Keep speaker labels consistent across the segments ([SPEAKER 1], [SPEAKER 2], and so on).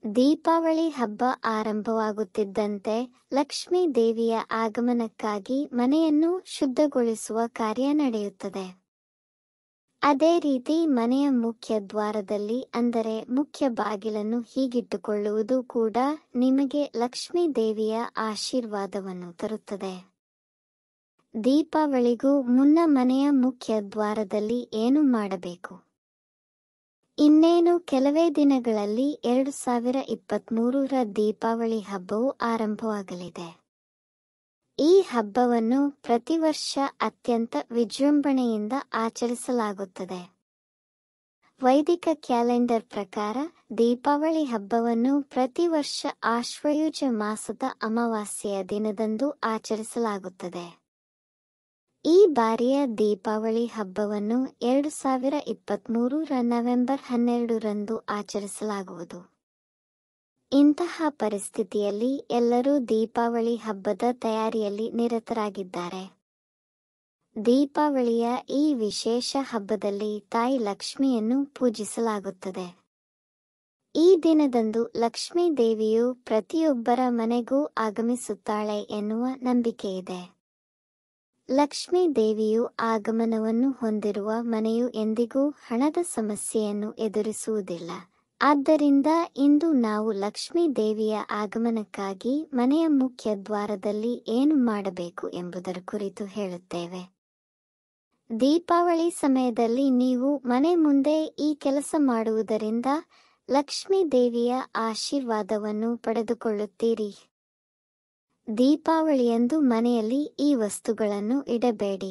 [SPEAKER 1] ದೀಪಾವಳಿ ಹಬ್ಬ ಆರಂಭವಾಗುತ್ತಿದ್ದಂತೆ ಲಕ್ಷ್ಮೀ ದೇವಿಯ ಆಗಮನಕ್ಕಾಗಿ ಮನೆಯನ್ನು ಶುದ್ಧಗೊಳಿಸುವ ಕಾರ್ಯ ನಡೆಯುತ್ತದೆ ಅದೇ ರೀತಿ ಮನೆಯ ಮುಖ್ಯ ದ್ವಾರದಲ್ಲಿ ಅಂದರೆ ಮುಖ್ಯ ಬಾಗಿಲನ್ನು ಹೀಗಿಟ್ಟುಕೊಳ್ಳುವುದು ಕೂಡ ನಿಮಗೆ ಲಕ್ಷ್ಮೀ ದೇವಿಯ ಆಶೀರ್ವಾದವನ್ನು ತರುತ್ತದೆ ದೀಪಾವಳಿಗೂ ಮುನ್ನ ಮನೆಯ ಮುಖ್ಯ ದ್ವಾರದಲ್ಲಿ ಏನು ಮಾಡಬೇಕು ಇನ್ನೇನು ಕೆಲವೇ ದಿನಗಳಲ್ಲಿ ಎರಡು ಸಾವಿರ ಇಪ್ಪತ್ಮೂರರ ದೀಪಾವಳಿ ಹಬ್ಬವು ಆರಂಭವಾಗಲಿದೆ ಈ ಹಬ್ಬವನ್ನು ಪ್ರತಿ ವರ್ಷ ಅತ್ಯಂತ ವಿಜೃಂಭಣೆಯಿಂದ ಆಚರಿಸಲಾಗುತ್ತದೆ ವೈದಿಕ ಕ್ಯಾಲೆಂಡರ್ ಪ್ರಕಾರ ದೀಪಾವಳಿ ಹಬ್ಬವನ್ನು ಪ್ರತಿ ವರ್ಷ ಆಶ್ವಯುಜ ಮಾಸದ ಅಮಾವಾಸ್ಯೆಯ ದಿನದಂದು ಆಚರಿಸಲಾಗುತ್ತದೆ ಈ ಬಾರಿಯ ದೀಪಾವಳಿ ಹಬ್ಬವನ್ನು ಎರಡು ಸಾವಿರ ಇಪ್ಪತ್ಮೂರರ ನವೆಂಬರ್ ಹನ್ನೆರಡರಂದು ಆಚರಿಸಲಾಗುವುದು ಇಂತಹ ಪರಿಸ್ಥಿತಿಯಲ್ಲಿ ಎಲ್ಲರೂ ದೀಪಾವಳಿ ಹಬ್ಬದ ತಯಾರಿಯಲ್ಲಿ ನಿರತರಾಗಿದ್ದಾರೆ ದೀಪಾವಳಿಯ ಈ ವಿಶೇಷ ಹಬ್ಬದಲ್ಲಿ ತಾಯಿ ಲಕ್ಷ್ಮಿಯನ್ನು ಪೂಜಿಸಲಾಗುತ್ತದೆ ಈ ದಿನದಂದು ಲಕ್ಷ್ಮೀ ದೇವಿಯು ಪ್ರತಿಯೊಬ್ಬರ ಮನೆಗೂ ಆಗಮಿಸುತ್ತಾಳೆ ಎನ್ನುವ ನಂಬಿಕೆಯಿದೆ ಲಕ್ಷ್ಮೀ ದೇವಿಯು ಆಗಮನವನ್ನು ಹೊಂದಿರುವ ಮನೆಯು ಎಂದಿಗೂ ಹಣದ ಸಮಸ್ಯೆಯನ್ನು ಎದುರಿಸುವುದಿಲ್ಲ ಆದ್ದರಿಂದ ಇಂದು ನಾವು ಲಕ್ಷ್ಮೀ ದೇವಿಯ ಆಗಮನಕ್ಕಾಗಿ ಮನೆಯ ಮುಖ್ಯ ದ್ವಾರದಲ್ಲಿ ಏನು ಮಾಡಬೇಕು ಎಂಬುದರ ಕುರಿತು ಹೇಳುತ್ತೇವೆ ದೀಪಾವಳಿ ಸಮಯದಲ್ಲಿ ನೀವು ಮನೆ ಮುಂದೆ ಈ ಕೆಲಸ ಮಾಡುವುದರಿಂದ ಲಕ್ಷ್ಮೀ ದೇವಿಯ ಆಶೀರ್ವಾದವನ್ನು ಪಡೆದುಕೊಳ್ಳುತ್ತೀರಿ ದೀಪಾವಳಿಯಂದು ಮನೆಯಲ್ಲಿ ಈ ವಸ್ತುಗಳನ್ನು ಇಡಬೇಡಿ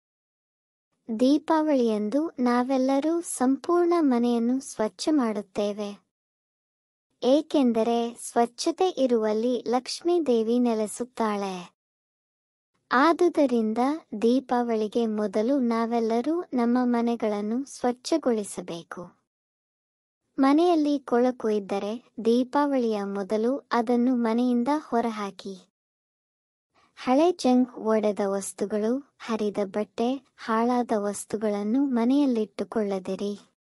[SPEAKER 1] ದೀಪಾವಳಿಯಂದು ನಾವೆಲ್ಲರೂ ಸಂಪೂರ್ಣ ಮನೆಯನ್ನು ಸ್ವಚ್ಛ ಮಾಡುತ್ತೇವೆ ಏಕೆಂದರೆ ಸ್ವಚ್ಛತೆ ಇರುವಲ್ಲಿ ಲಕ್ಷ್ಮೀ ದೇವಿ ನೆಲೆಸುತ್ತಾಳೆ ಆದುದರಿಂದ ದೀಪಾವಳಿಗೆ ಮೊದಲು ನಾವೆಲ್ಲರೂ ನಮ್ಮ ಮನೆಗಳನ್ನು ಸ್ವಚ್ಛಗೊಳಿಸಬೇಕು ಮನೆಯಲ್ಲಿ ಕೊಳಕು ಇದ್ದರೆ ದೀಪಾವಳಿಯ ಮೊದಲು ಅದನ್ನು ಮನೆಯಿಂದ ಹೊರಹಾಕಿ ಹಳೆ ಜಂಕ್ ಒಡೆದ ವಸ್ತುಗಳು ಹರಿದ ಬಟ್ಟೆ ಹಾಳಾದ ವಸ್ತುಗಳನ್ನು ಮನೆಯಲ್ಲಿಟ್ಟುಕೊಳ್ಳದಿರಿ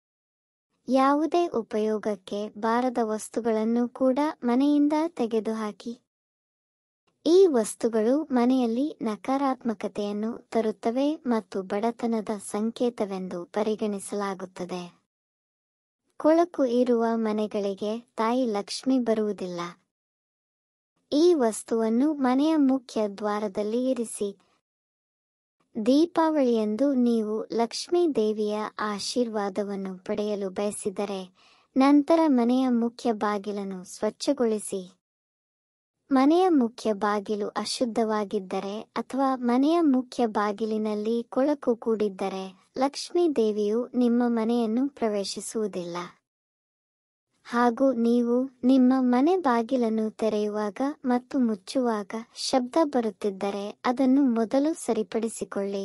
[SPEAKER 1] ಯಾವುದೇ ಉಪಯೋಗಕ್ಕೆ ಬಾರದ ವಸ್ತುಗಳನ್ನು ಕೂಡ ಮನೆಯಿಂದ ತೆಗೆದುಹಾಕಿ ಈ ವಸ್ತುಗಳು ಮನೆಯಲ್ಲಿ ನಕಾರಾತ್ಮಕತೆಯನ್ನು ತರುತ್ತವೆ ಮತ್ತು ಬಡತನದ ಸಂಕೇತವೆಂದು ಪರಿಗಣಿಸಲಾಗುತ್ತದೆ ಕೊಳಕು ಇರುವ ಮನೆಗಳಿಗೆ ತಾಯಿ ಲಕ್ಷ್ಮಿ ಬರುವುದಿಲ್ಲ ಈ ವಸ್ತುವನ್ನು ಮನೆಯ ಮುಖ್ಯ ದ್ವಾರದಲ್ಲಿ ಇರಿಸಿ ದೀಪಾವಳಿಯಂದು ನೀವು ಲಕ್ಷ್ಮೀ ದೇವಿಯ ಆಶೀರ್ವಾದವನ್ನು ಪಡೆಯಲು ಬಯಸಿದರೆ ನಂತರ ಮನೆಯ ಮುಖ್ಯ ಬಾಗಿಲನ್ನು ಸ್ವಚ್ಛಗೊಳಿಸಿ ಮನೆಯ ಮುಖ್ಯ ಬಾಗಿಲು ಅಶುದ್ಧವಾಗಿದ್ದರೆ ಅಥವಾ ಮನೆಯ ಮುಖ್ಯ ಬಾಗಿಲಿನಲ್ಲಿ ಕೊಳಕು ಕೂಡಿದ್ದರೆ ಲಕ್ಷ್ಮೀ ದೇವಿಯು ನಿಮ್ಮ ಮನೆಯನ್ನು ಪ್ರವೇಶಿಸುವುದಿಲ್ಲ ಹಾಗೂ ನೀವು ನಿಮ್ಮ ಮನೆ ಬಾಗಿಲನ್ನು ತೆರೆಯುವಾಗ ಮತ್ತು ಮುಚ್ಚುವಾಗ ಶಬ್ದ ಬರುತ್ತಿದ್ದರೆ ಅದನ್ನು ಮೊದಲು ಸರಿಪಡಿಸಿಕೊಳ್ಳಿ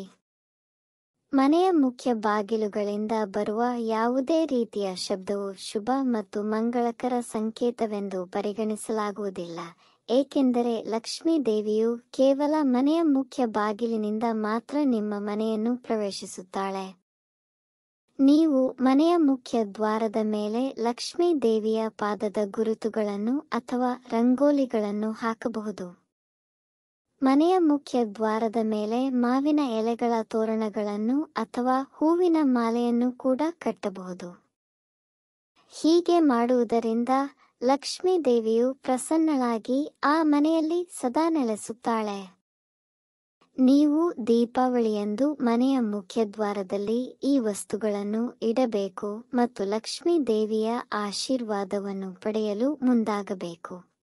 [SPEAKER 1] ಮನೆಯ ಮುಖ್ಯ ಬಾಗಿಲುಗಳಿಂದ ಬರುವ ಯಾವುದೇ ರೀತಿಯ ಶಬ್ದವು ಶುಭ ಮತ್ತು ಮಂಗಳಕರ ಸಂಕೇತವೆಂದು ಪರಿಗಣಿಸಲಾಗುವುದಿಲ್ಲ ಏಕೆಂದರೆ ಲಕ್ಷ್ಮೀ ದೇವಿಯು ಕೇವಲ ಮನೆಯ ಮುಖ್ಯ ಬಾಗಿಲಿನಿಂದ ಮಾತ್ರ ನಿಮ್ಮ ಮನೆಯನ್ನು ಪ್ರವೇಶಿಸುತ್ತಾಳೆ ನೀವು ಮನೆಯ ಮುಖ್ಯ ದ್ವಾರದ ಮೇಲೆ ಲಕ್ಷ್ಮೀ ದೇವಿಯ ಪಾದದ ಗುರುತುಗಳನ್ನು ಅಥವಾ ರಂಗೋಲಿಗಳನ್ನು ಹಾಕಬಹುದು ಮನೆಯ ಮುಖ್ಯ ದ್ವಾರದ ಮೇಲೆ ಮಾವಿನ ಎಲೆಗಳ ತೋರಣಗಳನ್ನು ಅಥವಾ ಹೂವಿನ ಮಾಲೆಯನ್ನು ಕೂಡ ಕಟ್ಟಬಹುದು ಹೀಗೆ ಮಾಡುವುದರಿಂದ ಲಕ್ಷ್ಮೀ ದೇವಿಯು ಪ್ರಸನ್ನಳಾಗಿ ಆ ಮನೆಯಲ್ಲಿ ಸದಾ ನೆಲೆಸುತ್ತಾಳೆ ನೀವು ದೀಪಾವಳಿಯಂದು ಮನೆಯ ಮುಖ್ಯ ದ್ವಾರದಲ್ಲಿ ಈ ವಸ್ತುಗಳನ್ನು ಇಡಬೇಕು ಮತ್ತು ಲಕ್ಷ್ಮೀ ದೇವಿಯ ಆಶೀರ್ವಾದವನ್ನು ಪಡೆಯಲು ಮುಂದಾಗಬೇಕು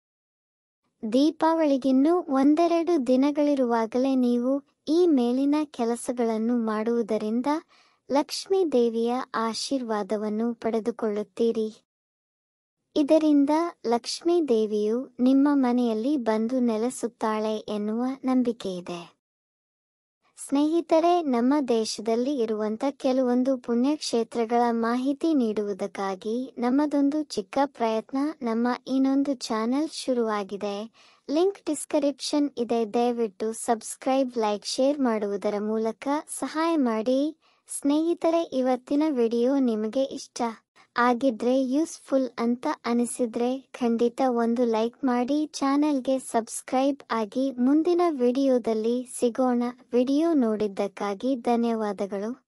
[SPEAKER 1] ದೀಪಾವಳಿಗಿನ್ನೂ ಒಂದೆರಡು ದಿನಗಳಿರುವಾಗಲೇ ನೀವು ಈ ಮೇಲಿನ ಕೆಲಸಗಳನ್ನು ಮಾಡುವುದರಿಂದ ಲಕ್ಷ್ಮೀ ದೇವಿಯ ಆಶೀರ್ವಾದವನ್ನು ಪಡೆದುಕೊಳ್ಳುತ್ತೀರಿ ಇದರಿಂದ ಲಕ್ಷ್ಮೀ ದೇವಿಯು ನಿಮ್ಮ ಮನೆಯಲ್ಲಿ ಬಂದು ನೆಲೆಸುತ್ತಾಳೆ ಎನ್ನುವ ನಂಬಿಕೆಯಿದೆ ಸ್ನೇಹಿತರೆ ನಮ್ಮ ದೇಶದಲ್ಲಿ ಇರುವಂತ ಕೆಲವೊಂದು ಪುಣ್ಯಕ್ಷೇತ್ರಗಳ ಮಾಹಿತಿ ನೀಡುವುದಕ್ಕಾಗಿ ನಮ್ಮದೊಂದು ಚಿಕ್ಕ ಪ್ರಯತ್ನ ನಮ್ಮ ಇನ್ನೊಂದು ಚಾನೆಲ್ ಶುರುವಾಗಿದೆ ಲಿಂಕ್ ಡಿಸ್ಕ್ರಿಪ್ಷನ್ ಇದೆ ದಯವಿಟ್ಟು ಸಬ್ಸ್ಕ್ರೈಬ್ ಲೈಕ್ ಶೇರ್ ಮಾಡುವುದರ ಮೂಲಕ ಸಹಾಯ ಮಾಡಿ ಸ್ನೇಹಿತರೆ ಇವತ್ತಿನ ವಿಡಿಯೋ ನಿಮಗೆ ಇಷ್ಟ ಆಗಿದ್ರೆ ಯೂಸ್ಫುಲ್ ಅಂತ ಅನಿಸಿದ್ರೆ ಖಂಡಿತ ಒಂದು ಲೈಕ್ ಮಾಡಿ ಚಾನೆಲ್ಗೆ ಸಬ್ಸ್ಕ್ರೈಬ್ ಆಗಿ ಮುಂದಿನ ವಿಡಿಯೋದಲ್ಲಿ ಸಿಗೋಣ ವಿಡಿಯೋ ನೋಡಿದ್ದಕ್ಕಾಗಿ ಧನ್ಯವಾದಗಳು